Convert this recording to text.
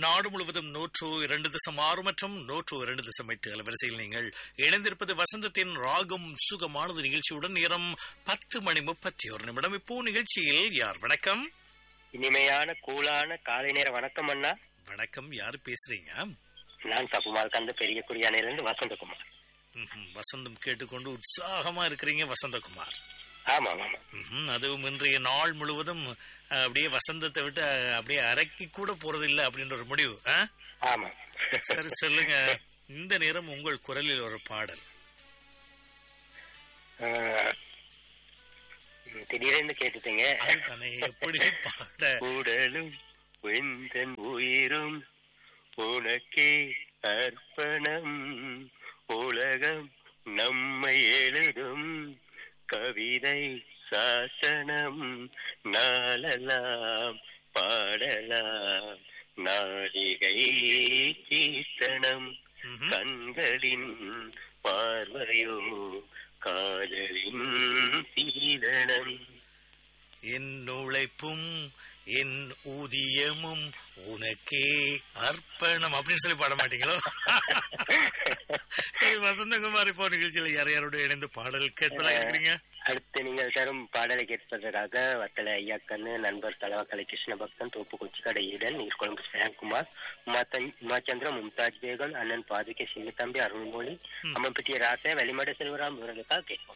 நாடு முழுவதும் நூற்று இரண்டு தசம் ஆறு மற்றும் நூற்று இரண்டு தசம் எட்டு அலைவரிசையில் நீங்கள் இணைந்திருப்பது வசந்தத்தின் ராகம் சுகமானது நிகழ்ச்சியுடன் நேரம் பத்து மணி முப்பத்தி ஒரு நிமிடம் இப்போ நிகழ்ச்சியில் யார் வணக்கம் இனிமையான கூலான காலை நேர வணக்கம் அண்ணா வணக்கம் யார் பேசுறீங்க நான் சகுமார் கந்த பெரிய குடியானையிலிருந்து வசந்தகுமார் ம்ஹும், வசந்தம் கேட்டுக்கொண்டு உற்சாகமா இருக்கிறீங்க வசந்தகுமார் ஆமா ஆமா ம்ஹும், அதுவும் இன்றைய நாள் முழுவதும் அஹ், அப்படியே வசந்தத்தை விட்டு அஹ், அப்படியே அரக்கி கூட போறதில்லை அப்படின்ற ஒரு முடிவு ஆ? ஆமா சரி சொல்லுங்க இந்த நேரம் உங்கள் குரலில் ஒரு பாடல் ஆஹ், திடீரென்று கேட்டுட்டீங்க அதுதானே எப்படி பாட உடலும் வெந்தன் உயிரும் உனக்கே அர்ப்பணம் உலகம் நம்மை எழுதும் கவிதை சாசனம் நாளெல்லாம் பாடலாம் நாளிகை கீர்த்தனம் ம்ஹும். கண்களின் பார்வையோ காதலின் சீதனம் என் உழைப்பும் என் ஊதியமும் உனக்கே அர்ப்பணம் அப்படின்னு சொல்லி பாட மாட்டீங்களோ சரி வசந்தகுமார் இப்போ நிகழ்ச்சியில யார் யாரோட இணைந்து பாடல் கேட்பதாக இருக்கிறீங்க அடுத்து நீங்கள் தரும் பாடலை கேட்பதற்காக வத்தல ஐயாக்கண்ணு நண்பர் தலவாக்கலை கிருஷ்ண பக்தன் தோப்பு கொச்சிக்கடை ஈடன் நீர்கொழும்பு சேங்குமார் உமாச்சந்திரம் மும்தாஜ் பேகம் அண்ணன் பாதுகை சின்னத்தம்பி அருள்மொழி அம்மன்பட்டிய ராசா வெளிமட செல்வராம் இவர்களுக்காக கேட்போம்